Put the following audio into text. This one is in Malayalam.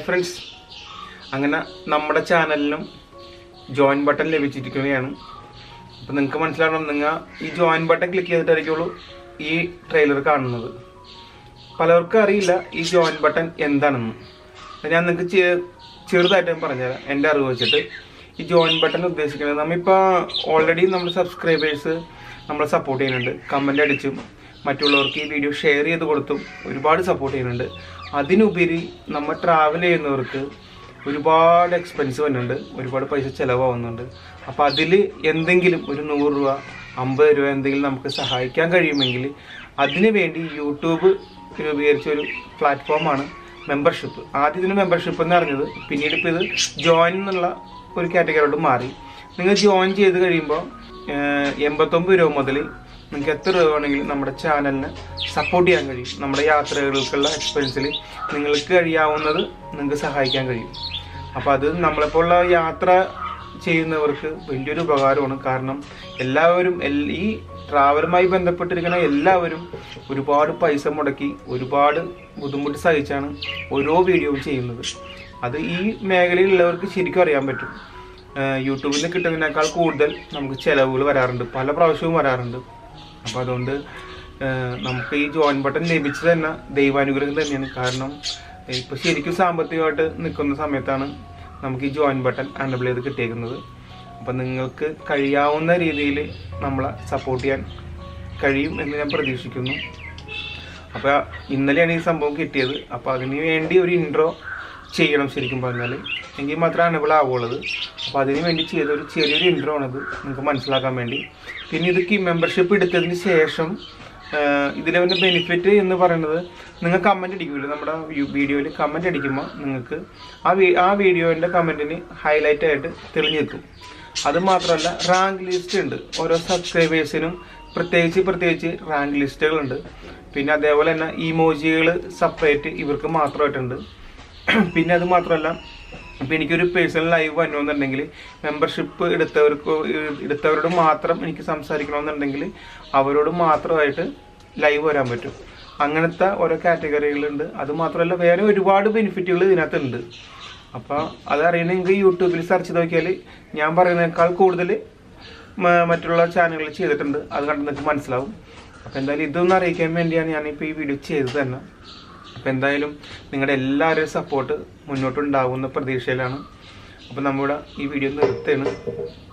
ഹായ് ഫ്രണ്ട്സ് അങ്ങനെ നമ്മുടെ ചാനലിനും ജോയിൻ ബട്ടൺ ലഭിച്ചിരിക്കുകയാണ് അപ്പം നിങ്ങൾക്ക് മനസ്സിലാവണം നിങ്ങൾ ഈ ജോയിൻ ബട്ടൺ ക്ലിക്ക് ചെയ്തിട്ടായിരിക്കുള്ളൂ ഈ ട്രെയിലർ കാണുന്നത് പലർക്കും അറിയില്ല ഈ ജോയിൻ ബട്ടൺ എന്താണെന്ന് അത് ഞാൻ നിങ്ങൾക്ക് ചെ- ചെറുതായിട്ട് ഞാൻ പറഞ്ഞുതരാം എൻ്റെ അറിവ് വെച്ചിട്ട് ഈ ജോയിൻ ബട്ടൺ ഉദ്ദേശിക്കുന്നത് നമ്മളിപ്പോൾ ഓൾറെഡി നമ്മുടെ സബ്സ്ക്രൈബേഴ്സ് നമ്മളെ സപ്പോർട്ട് ചെയ്യുന്നുണ്ട് കമൻ്റ് അടിച്ചും മറ്റുള്ളവർക്ക് ഈ വീഡിയോ ഷെയർ ചെയ്ത് കൊടുത്തും ഒരുപാട് സപ്പോർട്ട് ചെയ്യുന്നുണ്ട് അതിനുപരി നമ്മൾ ട്രാവൽ ചെയ്യുന്നവർക്ക് ഒരുപാട് എക്സ്പെൻസ് വരുന്നുണ്ട് ഒരുപാട് പൈസ ചിലവാകുന്നുണ്ട് അപ്പോൾ അതിൽ എന്തെങ്കിലും ഒരു നൂറ് രൂപ അമ്പത് രൂപ എന്തെങ്കിലും നമുക്ക് സഹായിക്കാൻ കഴിയുമെങ്കിൽ അതിനു വേണ്ടി യൂട്യൂബ് രൂപീകരിച്ച ഒരു പ്ലാറ്റ്ഫോമാണ് മെമ്പർഷിപ്പ് ആദ്യം ഇതിന് മെമ്പർഷിപ്പ് എന്ന് പറഞ്ഞത് പിന്നീട് ഇപ്പോൾ ഇത് ജോയിൻ എന്നുള്ള ഒരു കാറ്റഗറിയോട് മാറി നിങ്ങൾ ജോയിൻ ചെയ്ത് കഴിയുമ്പോൾ എൺപത്തൊമ്പത് രൂപ മുതൽ നിങ്ങൾക്ക് എത്ര രൂപ വേണമെങ്കിലും നമ്മുടെ ചാനലിനെ സപ്പോർട്ട് ചെയ്യാൻ കഴിയും നമ്മുടെ യാത്രകൾക്കുള്ള എക്സ്പെൻസിൽ നിങ്ങൾക്ക് കഴിയാവുന്നത് നിങ്ങൾക്ക് സഹായിക്കാൻ കഴിയും അപ്പോൾ അത് നമ്മളെപ്പോലുള്ള യാത്ര ചെയ്യുന്നവർക്ക് വലിയൊരു ഉപകാരമാണ് കാരണം എല്ലാവരും എൽ- ഈ ട്രാവലുമായി ബന്ധപ്പെട്ടിരിക്കുന്ന എല്ലാവരും ഒരുപാട് പൈസ മുടക്കി ഒരുപാട് ബുദ്ധിമുട്ട് സഹിച്ചാണ് ഓരോ വീഡിയോയും ചെയ്യുന്നത് അത് ഈ മേഖലയിലുള്ളവർക്ക് ശരിക്കും അറിയാൻ പറ്റും ഏഹ് യൂട്യൂബിൽ നിന്ന് കിട്ടുന്നതിനേക്കാൾ കൂടുതൽ നമുക്ക് ചിലവുകൾ വരാറുണ്ട് പല പ്രാവശ്യവും വരാറുണ്ട് അപ്പോൾ അതുകൊണ്ട് ഏഹ് നമുക്ക് ഈ ജോയിൻ ബട്ടൺ ലഭിച്ചത് തന്നെ ദൈവാനുഗ്രഹം തന്നെയാണ് കാരണം ഇപ്പോൾ ശരിക്കും സാമ്പത്തികമായിട്ട് നിൽക്കുന്ന സമയത്താണ് നമുക്ക് ഈ ജോയിൻ ബട്ടൺ അനബിൾ ചെയ്ത് കിട്ടിയേക്കുന്നത് അപ്പം നിങ്ങൾക്ക് കഴിയാവുന്ന രീതിയിൽ നമ്മളെ സപ്പോർട്ട് ചെയ്യാൻ കഴിയും എന്ന് ഞാൻ പ്രതീക്ഷിക്കുന്നു അപ്പോൾ ഇന്നലെയാണ് ഈ സംഭവം കിട്ടിയത് അപ്പോൾ അതിന് വേണ്ടി ഒരു ഇൻട്രോ ചെയ്യണം ശരിക്കും പറഞ്ഞാൽ എങ്കിൽ മാത്രമേ അനബിൾ ആവുള്ളത് അപ്പോൾ അതിന് വേണ്ടി ചെയ്ത ഒരു ചെറിയൊരു ഇൻട്രോ ആണത് നിങ്ങൾക്ക് മനസ്സിലാക്കാൻ വേണ്ടി പിന്നെ ഇത് കി മെമ്പർഷിപ്പ് എടുത്തതിന് ശേഷം ഇതിലെ ഒരു ബെനിഫിറ്റ് എന്ന് പറയുന്നത് നിങ്ങൾ കമൻറ്റ് അടിക്കില്ല നമ്മുടെ വീഡിയോയിൽ കമൻറ്റ് അടിക്കുമ്പോൾ നിങ്ങൾക്ക് ആ വീ ആ വീഡിയോൻ്റെ കമൻറ്റിന് ഹൈലൈറ്റ് ആയിട്ട് തെളിഞ്ഞു നിൽക്കും അത് മാത്രമല്ല റാങ്ക് ലിസ്റ്റ് ഉണ്ട് ഓരോ സബ്സ്ക്രൈബേഴ്സിനും പ്രത്യേകിച്ച് പ്രത്യേകിച്ച് റാങ്ക് ലിസ്റ്റുകളുണ്ട് പിന്നെ അതേപോലെ തന്നെ ഇമോജികൾ സെപ്പറേറ്റ് ഇവർക്ക് മാത്രമായിട്ടുണ്ട് പിന്നെ അത് മാത്രമല്ല ഇപ്പം എനിക്കൊരു പേഴ്സണൽ ലൈവ് വരണമെന്നുണ്ടെങ്കിൽ മെമ്പർഷിപ്പ് എടുത്തവർക്ക് എടുത്തവരോട് മാത്രം എനിക്ക് സംസാരിക്കണമെന്നുണ്ടെങ്കിൽ അവരോട് മാത്രമായിട്ട് ലൈവ് വരാൻ പറ്റും അങ്ങനത്തെ ഓരോ കാറ്റഗറികളുണ്ട് അത് മാത്രമല്ല വേറെ ഒരുപാട് ബെനിഫിറ്റുകൾ ഇതിനകത്തുണ്ട് അപ്പോൾ അതറിയണമെങ്കിൽ യൂട്യൂബിൽ സെർച്ച് ചെയ്ത് നോക്കിയാൽ ഞാൻ പറയുന്നതിനേക്കാൾ കൂടുതൽ മ- മറ്റുള്ള ചാനലുകൾ ചെയ്തിട്ടുണ്ട് അത് കണ്ട് നിങ്ങൾക്ക് മനസ്സിലാവും അപ്പോൾ എന്തായാലും ഇതൊന്നും അറിയിക്കാൻ വേണ്ടിയാണ് ഞാനിപ്പോൾ ഈ വീഡിയോ ചെയ്തത് തന്നെ അപ്പോൾ എന്തായാലും നിങ്ങളുടെ എല്ലാവരുടെയും സപ്പോർട്ട് മുന്നോട്ടുണ്ടാകുന്ന പ്രതീക്ഷയിലാണ് അപ്പോൾ നമ്മുടെ ഈ വീഡിയോ നിർത്തുകയാണ്